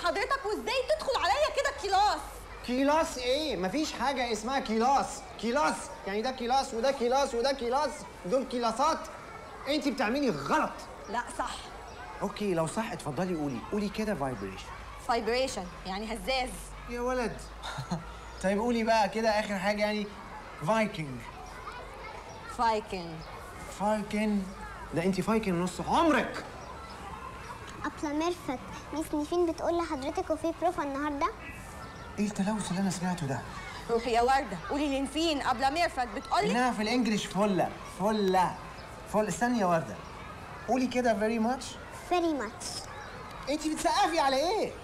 حضرتك وازاي تدخل عليا كده كلاس كيلاس ايه مفيش حاجه اسمها كيلاس كيلاس يعني ده كيلاس وده كيلاس وده كيلاس دول كيلاسات انت بتعملي غلط لا صح اوكي لو صح اتفضلي قولي قولي كده فايبريشن فايبريشن يعني هزاز يا ولد طيب قولي بقى كده اخر حاجه يعني فايكنج فايكن فايكن ده انت فايكن نص عمرك أبلة ميرفت ميس نيفين بتقول لحضرتك وفي بروفا النهارده ايه التلوث اللي انا سمعته ده روحي يا ورده قولي لنفين قبل ميرفت بتقولي انها في الانجليش فله فله فل استني يا ورده قولي كده فيري ماتش فيري ماتش انت بتسقفي على ايه